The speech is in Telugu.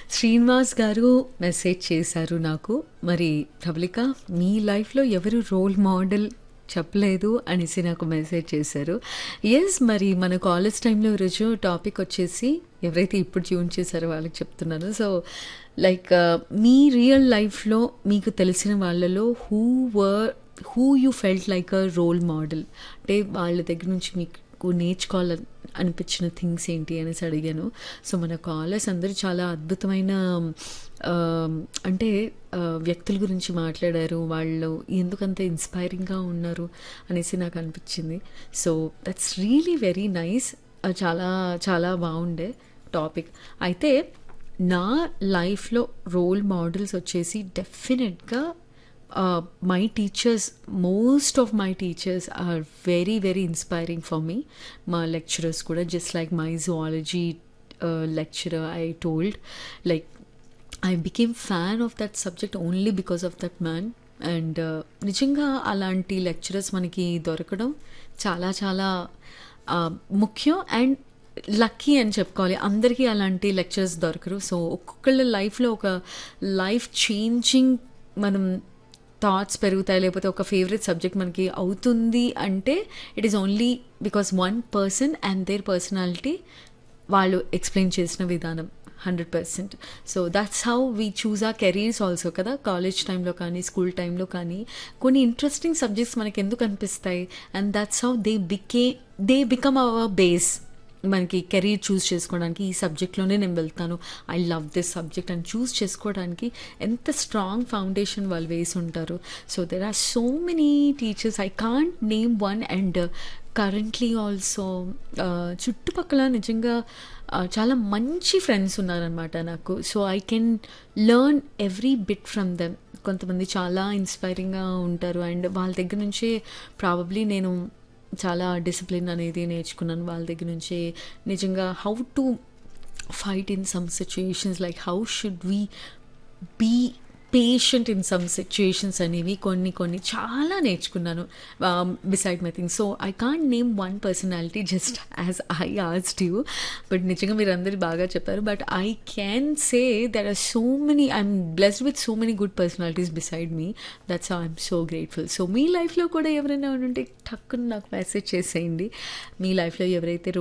శ్రీనివాస్ గారు మెసేజ్ చేశారు నాకు మరి ప్రబలిక మీ లైఫ్లో ఎవరు రోల్ మోడల్ చెప్పలేదు అనేసి నాకు మెసేజ్ చేశారు ఎస్ మరి మన కాలేజ్ టైంలో ఈరోజు టాపిక్ వచ్చేసి ఎవరైతే ఇప్పుడు ట్యూన్ చేశారో వాళ్ళకి చెప్తున్నాను సో లైక్ మీ రియల్ లైఫ్లో మీకు తెలిసిన వాళ్ళలో who were who you felt like a role model అంటే వాళ్ళ దగ్గర నుంచి మీకు నేర్చుకోవాలని అనిపించిన థింగ్స్ ఏంటి అనేసి అడిగాను సో మన కాలర్స్ అందరూ చాలా అద్భుతమైన ఆ, అంటే ఆ, వ్యక్తుల గురించి మాట్లాడారు వాళ్ళు ఎందుకంత ఇన్స్పైరింగ్గా ఉన్నారు అనేసి నాకు అనిపించింది so that's really very nice చాలా చాలా బాగుండే టాపిక్ అయితే నా లైఫ్లో రోల్ మోడల్స్ వచ్చేసి డెఫినెట్గా uh, my teachers most of my teachers are very very inspiring for me my lecturers kuda just like my zoology uh, lecturer i told like i became fan of that subject only because of that man and నిజంగా అలాంటి లెక్చరర్స్ మనకి దొరకడం చాలా చాలా uh, ముఖ్యం అండ్ లక్కీ అని చెప్పుకోవాలి అందరికీ అలాంటి లెక్చరర్స్ దొరకరు సో ఒక్కొక్కళ్ళ లైఫ్లో ఒక లైఫ్ చేంజింగ్ మనం థాట్స్ పెరుగుతాయి లేకపోతే ఒక ఫేవరెట్ సబ్జెక్ట్ మనకి అవుతుంది అంటే it is only because one person and their personality వాళ్ళు ఎక్స్ప్లెయిన్ చేసిన విధానం hundred percent so that's how we choose a careers also కదా కాలేజ్ టైంలో కానీ స్కూల్ టైంలో కానీ కొన్ని ఇంట్రెస్టింగ్ సబ్జెక్ట్స్ మనకి ఎందుకు అనిపిస్తాయి and that's how they be they become our base మనకి కెరీర్ చూస్ చేసుకోవడానికి ఈ సబ్జెక్ట్లోనే నేను వెళ్తాను ఐ లవ్ దిస్ సబ్జెక్ట్ అని చూస్ చేసుకోవడానికి ఎంత స్ట్రాంగ్ ఫౌండేషన్ వాళ్ళు వేసి ఉంటారు so there are so many teachers I can't name one and currently also చుట్టుపక్కల నిజంగా uh, చాలా మంచి ఫ్రెండ్స్ ఉన్నారనమాట నాకు so I can learn every bit from them కొంతమంది చాలా ఇన్స్పైరింగ్గా ఉంటారు అండ్ వాళ్ళ దగ్గర నుంచే ప్రాబబ్లీ నేను చాలా డిసిప్లిన్ అనేది నేర్చుకున్నాను వాళ్ళ దగ్గర నుంచి నిజంగా how to fight in some situations like how should we be patient in some situations అనేవి కొన్ని కొన్ని చాలా నేర్చుకున్నాను beside my thing so I can't name one personality just as I asked you but నిజంగా మీరు అందరు బాగా చెప్పారు but I can say there are so many I'm blessed with so many good personalities beside me that's I'm so grateful so మీ లైఫ్లో కూడా ఎవరైనా ఉంటే టక్కున నాకు మెసేజ్ చేసేయండి మీ లైఫ్లో ఎవరైతే